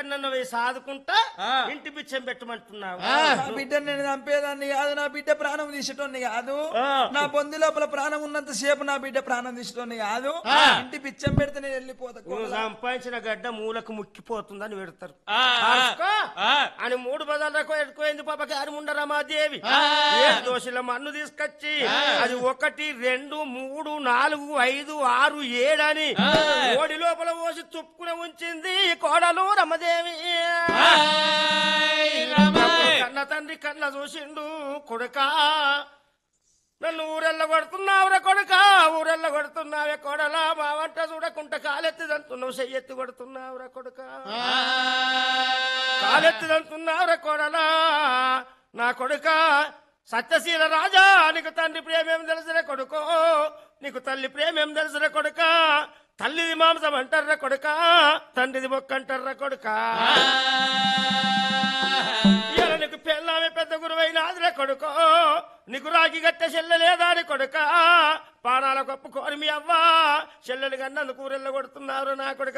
ఎక్కడన్నా పోయి సాదుకుంటా ఆ. ఇంటి బిచ్చం పెట్టమంటున్నావు నా బిడ్డని నేను చంపేదాన్ని కాదు నా బిడ్డ ప్రాణం తీసేటోని కాదు ఆ. నా పొంది లోపల ప్రాణం ఉన్నంత సేపు నా బిడ్డ ప్రాణం తీసేటోని కాదు ఇంటి పిచ్చం పెడితే నేను వెళ్ళిపోతా నువ్వు సంపాదించిన గడ్డ మూలకు ముక్కిపోతుందని పెడతారు ఆ, పార్చుకో. ఆ. అని మూడు బదాలకు ఎడుకోయింది పాపకి అని ఉండరమాదేవి ఏడు దోశల మన్ను తీసుకొచ్చి అది ఒకటి రెండు మూడు నాలుగు ఐదు ఆరు ఏడని ఓడి లోపల పోసి తుప్పుకుని ఉంచింది కోడలు రమదేవి కన్న తండ్రి కన్న చూసిండు కొడుకా నన్ను ఊరెళ్ళ కొడుతున్నావురా కొడుక ఊరెళ్ళ కొడుతున్నావే కొడలా మా వంట చూడకుంట కాలెత్తి దంతున్నావు చెయ్యెత్తి కొడుతున్నావురా కొడుక కాలెత్తి దంతున్నావురా కొడలా నా కొడుక సత్యశీల రాజా నీకు తండ్రి ప్రేమేం తెలిసిన కొడుకో నీకు తల్లి ప్రేమేం తెలిసిన కొడుక తల్లిది మాంసం అంటారా కొడుక తండ్రిది మొక్క అంటారా కొడుక ఇవాళ నీకు పెళ్ళామే పెద్ద గురువైన ఆదిరా కొడుకో నీకు రాగి గట్టె చెల్లెలేదా అని కొడుక పానాల గొప్ప కోరి మీ అవ్వ చెల్లెలు కన్నందుకు ఊరెళ్ళ కొడుతున్నారు నా కొడుక